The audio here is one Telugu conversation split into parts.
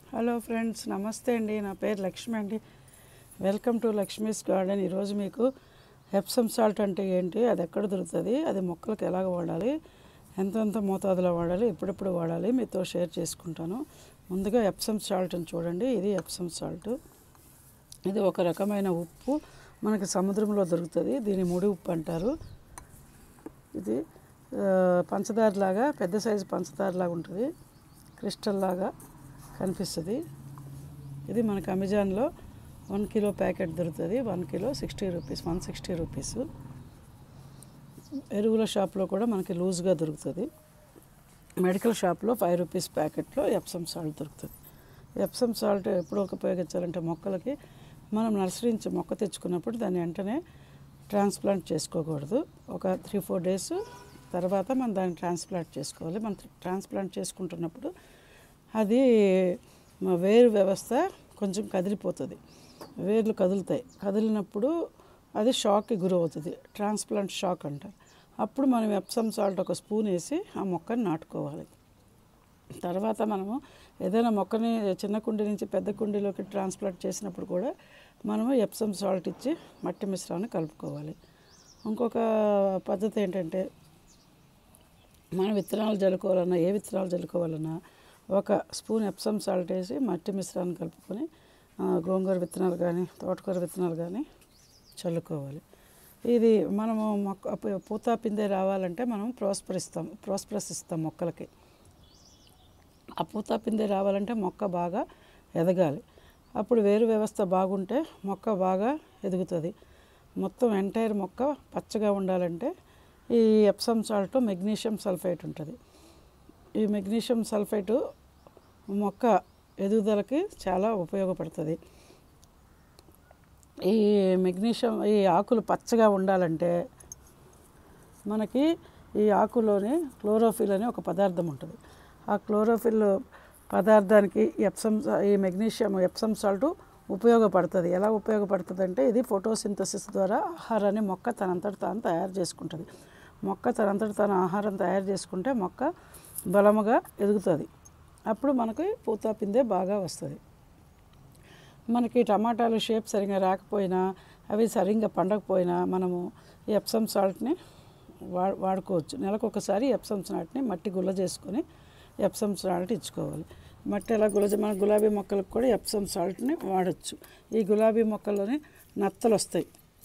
హలో ఫ్రెండ్స్ నమస్తే అండి నా పేరు లక్ష్మి అండి వెల్కమ్ టు లక్ష్మీస్ గార్డెన్ ఈరోజు మీకు ఎప్సమ్ సాల్ట్ అంటే ఏంటి అది ఎక్కడ దొరుకుతుంది అది మొక్కలకు ఎలాగ వాడాలి ఎంతెంత మోతాదులో వాడాలి ఎప్పుడెప్పుడు వాడాలి మీతో షేర్ చేసుకుంటాను ముందుగా ఎప్సమ్ సాల్ట్ అని చూడండి ఇది ఎప్సమ్ సాల్ట్ ఇది ఒక రకమైన ఉప్పు మనకి సముద్రంలో దొరుకుతుంది దీని ముడి ఉప్పు అంటారు ఇది ఆ, పంచదారలాగా పెద్ద సైజు పంచదారలాగా ఉంటుంది క్రిస్టల్ లాగా కనిపిస్తుంది ఇది మనకి అమెజాన్లో వన్ కిలో ప్యాకెట్ దొరుకుతుంది one kilo sixty rupees one sixty rupees ఎరువుల షాప్లో కూడా మనకి లూజ్గా దొరుకుతుంది మెడికల్ షాప్లో ఫైవ్ రూపీస్ ప్యాకెట్లో ఎప్సమ్ సాల్ట్ దొరుకుతుంది ఎప్సమ్ సాల్ట్ ఎప్పుడు ఉపయోగించాలంటే మొక్కలకి మనం నర్సరీ నుంచి మొక్క తెచ్చుకున్నప్పుడు దాన్ని వెంటనే ట్రాన్స్ప్లాంట్ చేసుకోకూడదు ఒక త్రీ ఫోర్ డేస్ తర్వాత మనం దాన్ని ట్రాన్స్ప్లాంట్ చేసుకోవాలి మనం ట్రాన్స్ప్లాంట్ చేసుకుంటున్నప్పుడు అది మా వేరు వ్యవస్థ కొంచెం కదిలిపోతుంది వేర్లు కదులుతాయి కదిలినప్పుడు అది షాక్కి గురవుతుంది ట్రాన్స్ప్లాంట్ షాక్ అంటారు అప్పుడు మనం ఎప్సమ్ సాల్ట్ ఒక స్పూన్ వేసి ఆ మొక్కని నాటుకోవాలి తర్వాత మనము ఏదైనా మొక్కని చిన్న కుండీ నుంచి పెద్ద కుండీలోకి ట్రాన్స్ప్లాంట్ చేసినప్పుడు కూడా మనము ఎప్సమ్ సాల్ట్ ఇచ్చి మట్టి మిశ్రమాన్ని కలుపుకోవాలి ఇంకొక పద్ధతి ఏంటంటే మనం విత్తనాలు జల్లుకోవాలన్నా ఏ విత్తనాలు జల్లుకోవాలన్నా ఒక స్పూన్ ఎప్సమ్ సాల్ట్ వేసి మట్టి మిశ్రమాన్ని కలుపుకొని ఆ, గోంగూర విత్తనాలు కానీ తోటకూర విత్తనాలు కానీ చల్లుకోవాలి ఇది మనము మొక్క పూ- పూత పిందె రావాలంటే మనం ప్రోస్పరిస్తాం ప్రోస్పరస్ ఇస్తాం మొక్కలకి ఆ పూత పిందె రావాలంటే మొక్క బాగా ఎదగాలి అప్పుడు వేరు వ్యవస్థ బాగుంటే మొక్క బాగా ఎదుగుతుంది మొత్తం ఎంటైర్ మొక్క పచ్చగా ఉండాలంటే ఈ ఎప్సమ్ సాల్ట్ మెగ్నీషియం సల్ఫేట్ ఉంటుంది ఈ మెగ్నీషియం సల్ఫేటు మొక్క ఎదుగుదలకి చాలా ఉపయోగపడుతుంది ఈ మెగ్నీషియం ఈ ఆకులు పచ్చగా ఉండాలంటే మనకి ఈ ఆకులోని క్లోరోఫిల్ అనే ఒక పదార్థం ఉంటుంది ఆ క్లోరోఫిల్ పదార్థానికి ఎప్సమ్ ఈ మెగ్నీషియం ఎప్సమ్ సాల్ట్ ఉపయోగపడుతుంది ఎలా ఉపయోగపడుతుంది అంటే ఇది ఫోటోసింథసిస్ ద్వారా ఆహారాన్ని మొక్క తనంతట తాను తయారు చేసుకుంటుంది మొక్క తనంతట తాను ఆహారం తయారు చేసుకుంటే మొక్క బలముగా ఎదుగుతుంది అప్పుడు మనకి పూత పిందె బాగా వస్తుంది మనకి టమాటాలు షేప్ సరిగా రాకపోయినా అవి సరిగ్గా పండకపోయినా మనము ఈ ఎప్సమ్ సాల్ట్ని వా వాడుకోవచ్చు నెలకు ఒకసారి ఎప్సమ్ సాల్ట్ని మట్టి గుల్ల చేసుకొని ఎప్సమ్ సాల్ట్ ఇచ్చుకోవాలి మట్టి ఎలా గుల్ల మన గులాబీ మొక్కలకు కూడా ఎప్సమ్ సాల్ట్ని వాడచ్చు ఈ గులాబీ మొక్కల్లోని నత్తలు వస్తాయి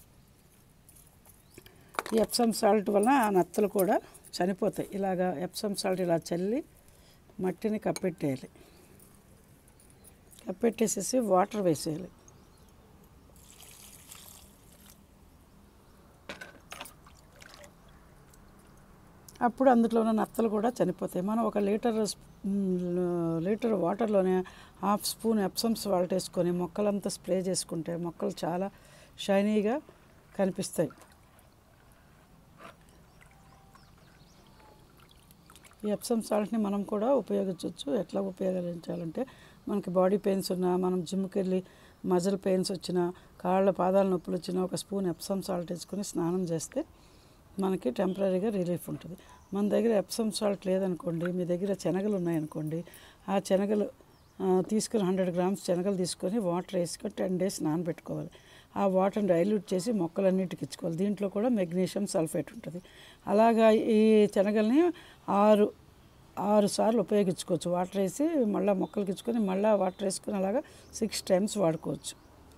ఈ ఎప్సమ్ సాల్ట్ వలన ఆ నత్తలు కూడా చనిపోతాయి ఇలాగా ఎప్సమ్ సాల్ట్ ఇలా చల్లి మట్టిని కప్పెట్టేయాలి కప్పెట్టేసేసి వాటర్ వేసేయాలి అప్పుడు అందులో ఉన్న నత్తలు కూడా చనిపోతాయి మనం ఒక లీటర్ స్- మ్, లీటర్ వాటర్లోనే హాఫ్ స్పూన్ ఎప్సమ్ సాల్ట్ వేసుకొని మొక్కలంతా స్ప్రే చేసుకుంటే మొక్కలు చాలా షైనీగా కనిపిస్తాయి ఈ ఎప్సమ్ సాల్ట్ని మనం కూడా ఉపయోగించవచ్చు ఎట్లా ఉపయోగించాలంటే మనకి బాడీ పెయిన్స్ ఉన్నా మనం జిమ్కి వెళ్ళి మజిల్ పెయిన్స్ వచ్చినా కాళ్ళ పాదాల నొప్పులు వచ్చినా ఒక స్పూన్ ఎప్సమ్ సాల్ట్ వేసుకొని స్నానం చేస్తే మనకి టెంపరీగా రిలీఫ్ ఉంటుంది మన దగ్గర ఎప్సమ్ సాల్ట్ లేదనుకోండి మీ దగ్గర శనగలు ఉన్నాయనుకోండి ఆ శనగలు ఆ, తీసుకుని హండ్రెడ్ గ్రామ్స్ శనగలు తీసుకొని వాటర్ వేసుకొని టెన్ డేస్ నానబెట్టుకోవాలి ఆ వాటర్ని డైల్యూట్ చేసి మొక్కలన్నిటికి ఇచ్చుకోవాలి దీంట్లో కూడా మెగ్నీషియం సల్ఫేట్ ఉంటుంది అలాగా ఈ శనగల్ని ఆరు ఆరు సార్లు ఉపయోగించుకోవచ్చు వాటర్ వేసి మళ్ళీ మొక్కలకి ఇచ్చుకొని మళ్ళీ వాటర్ వేసుకొని అలాగా సిక్స్ టైమ్స్ వాడుకోవచ్చు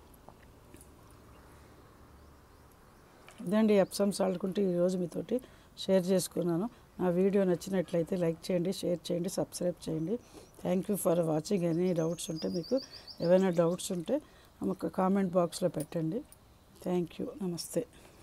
ఇదండి ఎప్సమ్ సాల్ట్ కుంటే ఈరోజు మీతోటి షేర్ చేసుకున్నాను నా వీడియో నచ్చినట్లయితే లైక్ చేయండి షేర్ చేయండి సబ్స్క్రైబ్ చేయండి thank you for watching any doubts ఉంటే మీకు ఏమైనా డౌట్స్ ఉంటే ఒక కామెంట్ బాక్స్లో పెట్టండి థ్యాంక్ యూ నమస్తే